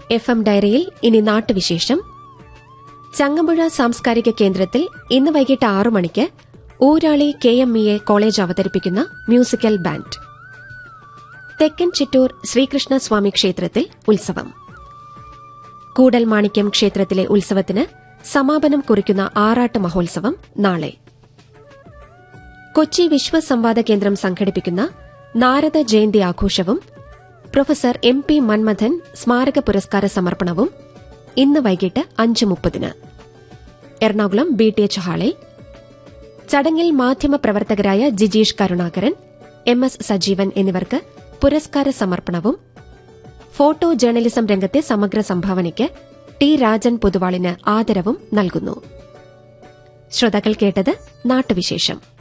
F M ഡയറിയിൽ ഇനി നാട്ടുവിശേഷം ചങ്ങമ്പുഴ സാംസ്കാരിക കേന്ദ്രത്തിൽ ഇന്ന് വൈകിട്ട് ആറു മണിക്ക് Oorali K M E A college അവതരിപ്പിക്കുന്ന മ്യൂസിക്കൽ ബാൻഡ് തെക്കൻ ചിറ്റൂർ ശ്രീകൃഷ്ണസ്വാമി ക്ഷേത്രത്തിൽ ഉത്സവം കൂടൽ മാണിക്യം ക്ഷേത്രത്തിലെ ഉത്സവത്തിന് സമാപനം കുറിക്കുന്ന ആറാട്ട് മഹോത്സവം നാളെ കൊച്ചി വിശ്വസംവാദ കേന്ദ്രം സംഘടിപ്പിക്കുന്ന നാരദ ജയന്തി ആഘോഷവും പ്രൊഫസർ എം പി മന്മഥൻ സ്മാരക പുരസ്കാര സമർപ്പണവും ഇന്ന് വൈകിട്ട് അഞ്ച് മുപ്പതിന് എറണാകുളം ബി ടി എച്ച് ഹാളിൽ ചടങ്ങിൽ മാധ്യമപ്രവർത്തകരായ ജിജീഷ് കരുണാകരൻ എം എസ് സജീവൻ എന്നിവർക്ക് പുരസ്കാര സമർപ്പണവും ഫോട്ടോ ജേർണലിസം രംഗത്തെ സമഗ്ര സംഭാവനയ്ക്ക് ടി രാജൻ പൊതുവാളിന് ആദരവും നൽകുന്നു ശ്രോതാക്കൾ കേട്ടത് നാട്ടുവിശേഷം